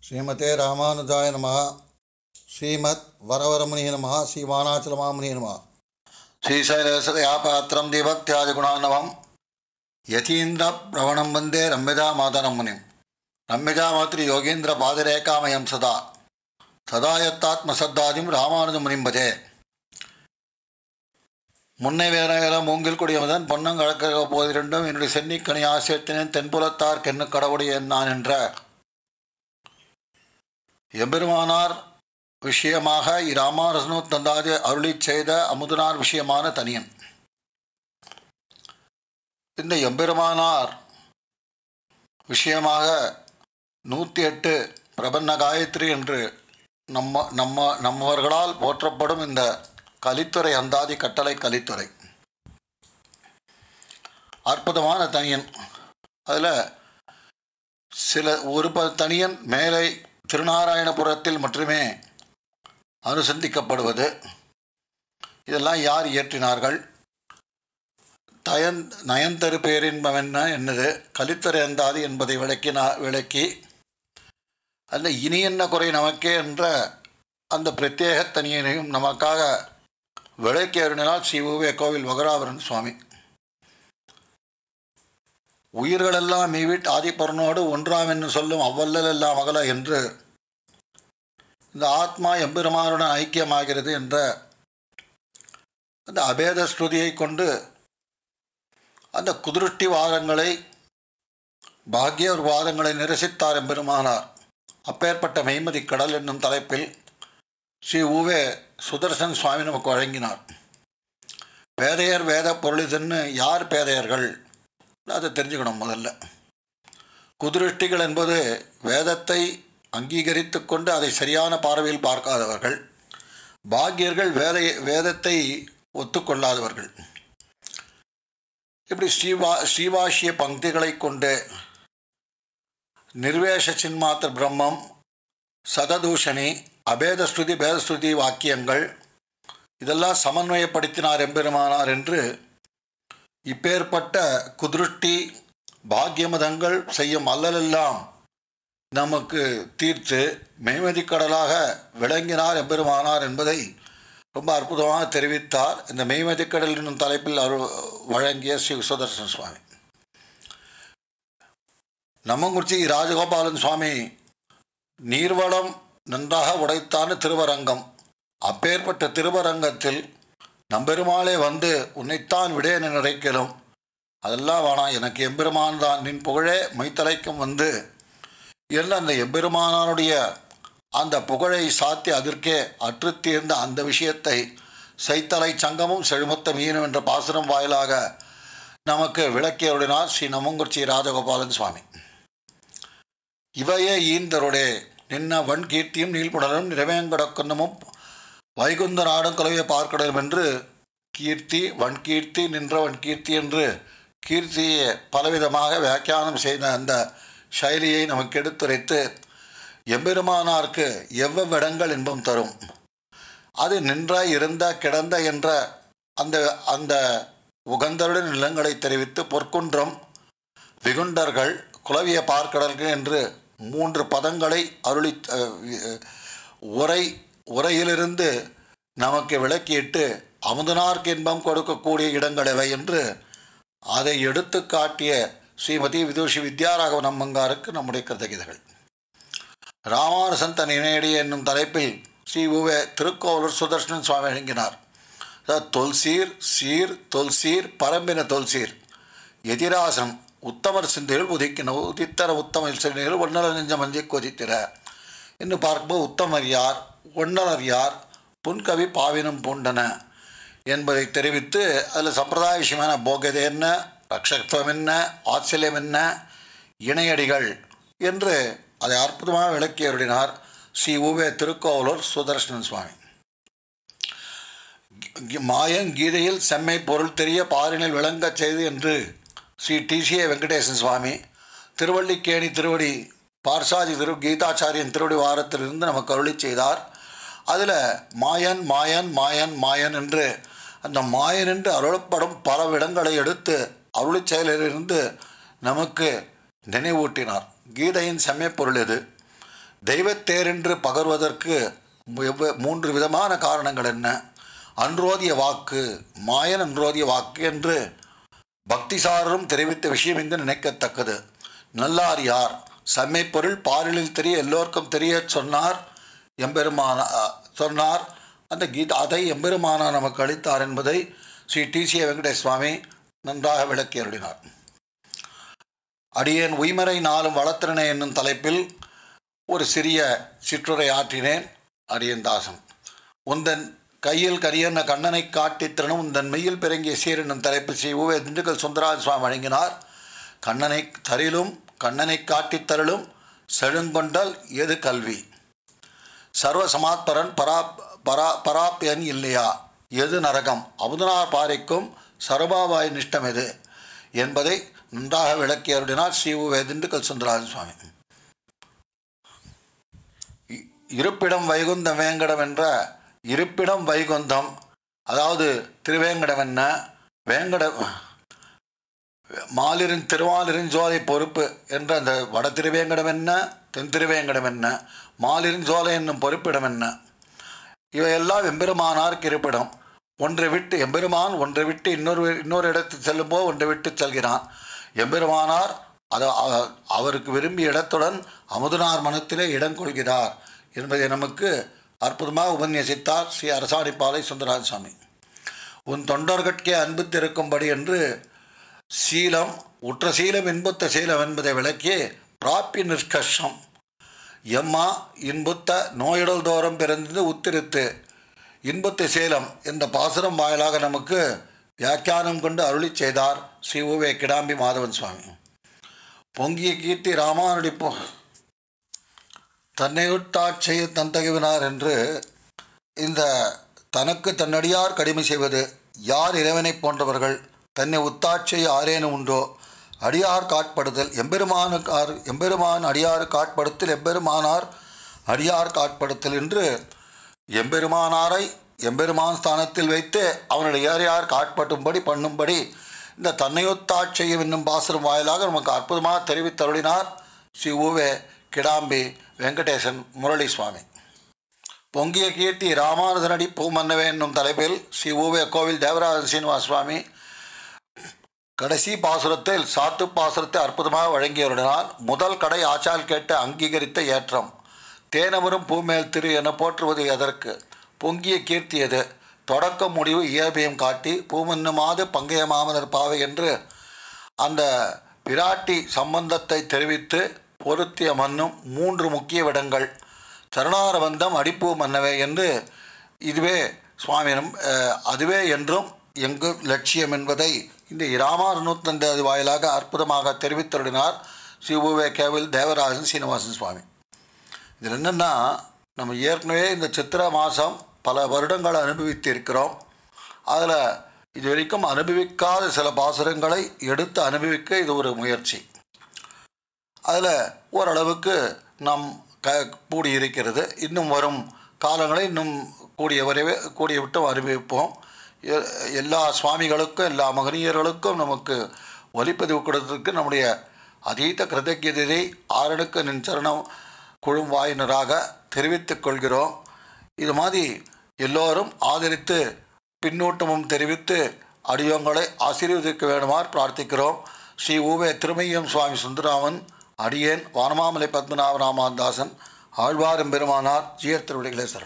ஸ்ரீமதே ராமானுஜாய நம ஸ்ரீமத் வரவரமுனிய நம ஸ்ரீ வானாச்சலமாமுனிய நம ஸ்ரீசைலசதயாபாத்திரம் தீபக்தியாதிகுணானவம் யதீந்திர பிரவணம் வந்தே ரம்யஜா மாதரம் முனிம் ரம்யஜா மாத்திரி யோகீந்திர பாதரேகாமயம் சதா சதாயத்தாத்மசத்தாதிம் ராமானுஜ முனிம்பதே முன்னை வேற வேற மூங்கில் குடியவதன் பொன்னங்கழக்க போதிரண்டும் என்னுடைய சென்னிக்கணி ஆசிரியத்தினேன் தென்புலத்தார் கென்னு கடவுடைய நான் என்ற எம்பெருமானார் விஷயமாக இராமாரசனு தந்தாதி அருளி செய்த அமுதனார் விஷயமான தனியன் இந்த எம்பெருமானார் விஷயமாக நூற்றி எட்டு பிரபன்ன காயத்ரி என்று நம்ம நம்ம நம்மவர்களால் போற்றப்படும் இந்த கலித்துறை அந்தாதி கட்டளை கலித்துறை அற்புதமான தனியன் அதில் சில ஒரு ப தனியன் மேலே திருநாராயணபுரத்தில் மட்டுமே அனுசந்திக்கப்படுவது இதெல்லாம் யார் இயற்றினார்கள் தயன் நயன்தரு பேரின்பம் என்ன என்னது கலித்தரை அந்தாதி என்பதை விளக்கினா விளக்கி அந்த இனி என்ன குறை நமக்கே என்ற அந்த பிரத்யேக தனியனையும் நமக்காக விளக்கி அருணினால் ஸ்ரீ உவே கோவில் வகராவரன் சுவாமி உயிர்களெல்லாம் மீவிட் ஆதிப்பரனோடு ஒன்றாம் என்று சொல்லும் அவ்வல்லல் எல்லாம் அகல என்று இந்த ஆத்மா எம்பெருமானுடன் ஐக்கியமாகிறது என்ற அந்த அபேத ஸ்ருதியை கொண்டு அந்த குதிருஷ்டி வாதங்களை பாக்யர் வாதங்களை நிரசித்தார் எம்பெருமானார் அப்பேற்பட்ட மெய்மதி கடல் என்னும் தலைப்பில் ஸ்ரீ ஊவே சுதர்சன் சுவாமி நமக்கு வழங்கினார் பேதையர் வேத பொருளிதுன்னு யார் பேதையர்கள் அதை தெரிஞ்சுக்கணும் முதல்ல குதிருஷ்டிகள் என்பது வேதத்தை அங்கீகரித்து கொண்டு அதை சரியான பார்வையில் பார்க்காதவர்கள் பாக்கியர்கள் வேத வேதத்தை ஒத்துக்கொள்ளாதவர்கள் இப்படி ஸ்ரீவா ஸ்ரீவாஷிய பங்கிகளை கொண்டு நிர்வேஷ சின்மாத்திர பிரம்மம் சததூஷணி அபேதஸ்ருதி பேதஸ்ருதி வாக்கியங்கள் இதெல்லாம் சமன்வயப்படுத்தினார் எம்பெருமானார் என்று இப்பேற்பட்ட குதிருஷ்டி பாக்கியமதங்கள் செய்யும் அல்லலெல்லாம் நமக்கு தீர்த்து மெய்மதி கடலாக விளங்கினார் எம்பெருமானார் என்பதை ரொம்ப அற்புதமாக தெரிவித்தார் இந்த மெய்மதி கடல் என்னும் தலைப்பில் அரு வழங்கிய ஸ்ரீ சுதர்சன சுவாமி நம்மங்குறிச்சி ராஜகோபாலன் சுவாமி நீர்வளம் நன்றாக உடைத்தான திருவரங்கம் அப்பேற்பட்ட திருவரங்கத்தில் நம்பெருமாளே வந்து உன்னைத்தான் விடேன் நினைக்கலும் அதெல்லாம் வேணாம் எனக்கு எம்பெருமான் தான் நின் புகழே மைத்தலைக்கும் வந்து என்று அந்த எம்பெருமானாருடைய அந்த புகழை சாத்தி அதற்கே அற்றுத்தீர்ந்த அந்த விஷயத்தை சைத்தலை சங்கமும் செழுமத்த மீனும் என்ற பாசுரம் வாயிலாக நமக்கு விளக்கியருடினார் ஸ்ரீ நமங்குறிச்சி ராஜகோபாலன் சுவாமி இவையே ஈந்தருடே நின்ன வன் கீர்த்தியும் நீள்புடலும் நிறைவேங்கடக்கொன்னமும் வைகுந்த நாடும் குலவிய பார்க்கடலும் என்று கீர்த்தி வன்கீர்த்தி நின்ற வன்கீர்த்தி என்று கீர்த்தியை பலவிதமாக வியாக்கியானம் செய்த அந்த சைலியை நமக்கு எடுத்துரைத்து எம்பெருமானாருக்கு எவ்வவிடங்கள் இன்பம் தரும் அது நின்ற இருந்த கிடந்த என்ற அந்த அந்த உகந்தருடன் நிலங்களை தெரிவித்து பொற்குன்றம் விகுண்டர்கள் குலவிய பார்க்கடல்கள் என்று மூன்று பதங்களை அருளி உரை உரையிலிருந்து நமக்கு விளக்கிட்டு அமுதனார்க்கு இன்பம் கொடுக்கக்கூடிய இடங்கள் எவை என்று அதை எடுத்து காட்டிய ஸ்ரீமதி விதுஷி வித்யாராகவன் அம்மங்காருக்கு நம்முடைய கிருதகிதர்கள் ராமானுசன் தன் இணையடி என்னும் தலைப்பில் ஸ்ரீ உவே திருக்கோவலூர் சுதர்ஷனன் சுவாமி வழங்கினார் தொல்சீர் சீர் தொல்சீர் பரம்பின தொல்சீர் எதிராசனம் உத்தமர் சிந்தையில் உதிக்கின உதித்தர உத்தம சிந்தையில் ஒன்னல நெஞ்ச மஞ்சை கொதித்திர என்று பார்க்கும்போது உத்தமர் யார் ஒன்னலர் யார் புன்கவி பாவினம் பூண்டன என்பதை தெரிவித்து அதில் சம்பிரதாய விஷயமான போகதை என்ன ரக்ஷத்துவம் என்ன ஆச்சரியம் என்ன இணையடிகள் என்று அதை அற்புதமாக விளக்கி அருளினார் ஸ்ரீ உவே திருக்கோவலூர் சுதர்ஷனன் சுவாமி மாயன் கீதையில் செம்மை பொருள் தெரிய பாரினில் விளங்கச் செய்து என்று ஸ்ரீ டிசிஏ வெங்கடேசன் சுவாமி திருவள்ளிக்கேணி திருவடி பார்சாதி திரு கீதாச்சாரியன் திருவடி வாரத்திலிருந்து நமக்கு அருளி செய்தார் அதில் மாயன் மாயன் மாயன் மாயன் என்று அந்த மாயன் என்று அருளப்படும் பல இடங்களை எடுத்து அருளி செயலிலிருந்து நமக்கு நினைவூட்டினார் கீதையின் செம்மை பொருள் எது தெய்வத்தேரென்று பகர்வதற்கு எவ்வ- மூன்று விதமான காரணங்கள் என்ன அன்றோதிய வாக்கு மாயன் அன்றோதிய வாக்கு என்று பக்திசாரரும் தெரிவித்த விஷயம் இங்கு நினைக்கத்தக்கது நல்லார் யார் செம்மை பொருள் பாரிலில் தெரிய எல்லோருக்கும் தெரிய சொன்னார் எம்பெருமான அ, சொன்னார் அந்த கீத அதை எம்பெருமானா நமக்கு அளித்தார் என்பதை ஸ்ரீ டி சி வெங்கடேஷ் சுவாமி நன்றாக விளக்கி அருளினார் அடியேன் உய்மறை நாளும் வளர்த்திறனே என்னும் தலைப்பில் ஒரு சிறிய சிற்றுரை ஆற்றினேன் அடியன் தாசன் உந்தன் கையில் கரியன கண்ணனை காட்டித் திறனும் உந்தன் மெய்யில் பிறங்கிய சீர் என்னும் தலைப்பில் ஸ்ரீ உவே திண்டுக்கல் சுந்தராஜ சுவாமி வழங்கினார் கண்ணனை தரிலும் கண்ணனை காட்டித் தரலும் செழுங்கொண்டல் எது கல்வி சர்வ சமாத்பரன் பரா பரா பராப்பியன் இல்லையா எது நரகம் அமுதனார் பாறைக்கும் சர்வாபாய நிஷ்டம் எது என்பதை நன்றாக விளக்கி அருளினார் ஸ்ரீ உவே திண்டுக்கல் சுந்தராஜ சுவாமி இ- இருப்பிடம் வைகுந்தம் வேங்கடம் என்ற இருப்பிடம் வைகுந்தம் அதாவது திருவேங்கடம் என்ன வேங்கட மாலிரின் திருவாலிரிஞ்சோலை பொறுப்பு என்ற அந்த வட திருவேங்கடம் என்ன தென் திருவேங்கடம் என்ன மாலிரிஞ்சோலை என்னும் பொறுப்பிடம் என்ன இவையெல்லாம் எம்பெருமானாருக்கு இருப்பிடம் ஒன்றை விட்டு எம்பெருமான் ஒன்றை விட்டு இன்னொரு இன்னொரு இடத்துக்கு செல்லும்போது ஒன்றை விட்டு செல்கிறான் எம்பெருமானார் அது அ- அவருக்கு விரும்பிய இடத்துடன் அமுதனார் மனத்திலே இடம் கொள்கிறார் என்பதை நமக்கு அற்புதமாக உபன்யசித்தார் ஸ்ரீ அரசாணிப்பாலை சுந்தரராஜ சுவாமி உன் தொண்டர்கட்கே அன்பு திருக்கும்படி என்று சீலம் உற்ற சீலம் இன்புத்த சீலம் என்பதை விளக்கி பிராப்பி நிஷ்கர்ஷம் எம்மா இன்புத்த நோயுடல் தோறும் பிறந்து உத்திரித்து இன்பத்து சேலம் என்ற பாசுரம் வாயிலாக நமக்கு வியாக்கியானம் கொண்டு அருளி செய்தார் ஸ்ரீ உவே கிடாம்பி மாதவன் சுவாமி பொங்கிய கீர்த்தி ராமானுடி பொ தன்னை விட்டாட்சியை தந்தகுவினார் என்று இந்த தனக்கு தன்னடியார் கடிமை செய்வது யார் இறைவனைப் போன்றவர்கள் தன்னை உத்தாட்சி ஆரேனும் உண்டோ அடியார் காட்படுதல் எம்பெருமானுக்கார் எம்பெருமான் அடியார் காட்படுத்தல் எம்பெருமானார் அடியார் காட்படுத்தல் என்று எம்பெருமானாரை எம்பெருமான் ஸ்தானத்தில் வைத்து அவனுடைய யார் யார் காட்பட்டும்படி பண்ணும்படி இந்த தன்னையொத்தாட்சியம் என்னும் பாசுரம் வாயிலாக நமக்கு அற்புதமாக தெரிவித்தருளினார் ஸ்ரீ ஊவே கிடாம்பி வெங்கடேசன் முரளி சுவாமி பொங்கிய கீர்த்தி ராமானுஜனடி பூமன்னவே என்னும் தலைப்பில் ஸ்ரீ ஊவே கோவில் தேவராஜன் சீனிவாஸ் சுவாமி கடைசி பாசுரத்தில் சாத்து பாசுரத்தை அற்புதமாக வழங்கியவருடனால் முதல் கடை ஆச்சால் கேட்டு அங்கீகரித்த ஏற்றம் தேனமரும் பூமேல் திரு என போற்றுவது எதற்கு பொங்கிய கீர்த்தி எது தொடக்க முடிவு இயல்பையும் காட்டி பூமன்னுமாது பங்கைய மாமலர் பாவை என்று அந்த பிராட்டி சம்பந்தத்தை தெரிவித்து பொருத்திய மன்னும் மூன்று முக்கிய விடங்கள் சரணாரபந்தம் அடிப்பூ மன்னவே என்று இதுவே சுவாமியிடம் அஹ், அதுவே என்றும் எங்கு லட்சியம் என்பதை இந்த இராமார் நூற்றந்தாதி வாயிலாக அற்புதமாக தெரிவித்தருளினார் ஸ்ரீ உவே கேவில் தேவராஜன் சீனிவாசன் சுவாமி இதில் என்னென்னா நம்ம ஏற்கனவே இந்த சித்திரை மாதம் பல வருடங்களை அனுபவித்து இருக்கிறோம் அதில் இது வரைக்கும் அனுபவிக்காத சில பாசுரங்களை எடுத்து அனுபவிக்க இது ஒரு முயற்சி அதில் ஓரளவுக்கு நாம் க கூடி இருக்கிறது இன்னும் வரும் காலங்களை இன்னும் கூடிய விரைவே கூடிய விட்டும் அனுபவிப்போம் எ- எல்லா சுவாமிகளுக்கும் எல்லா மகனீயர்களுக்கும் நமக்கு ஒலிப்பதிவு கொடுத்ததற்கு நம்முடைய அதீத கிருதஜதை ஆரணுக்கு நின் சரணம் குழும் வாயினராக தெரிவித்துக் கொள்கிறோம் இது மாதிரி எல்லோரும் ஆதரித்து பின்னூட்டமும் தெரிவித்து அடியோங்களை ஆசீர்வதிக்க வேண்டுமாறு பிரார்த்திக்கிறோம் ஸ்ரீ ஊவே திருமையம் சுவாமி சுந்தராமன் அடியேன் வானமாமலை பத்மநாப ராமதாசன் ஆழ்வாரும் பெருமானார் ஜீயர் திருவிடைகளே சரணம்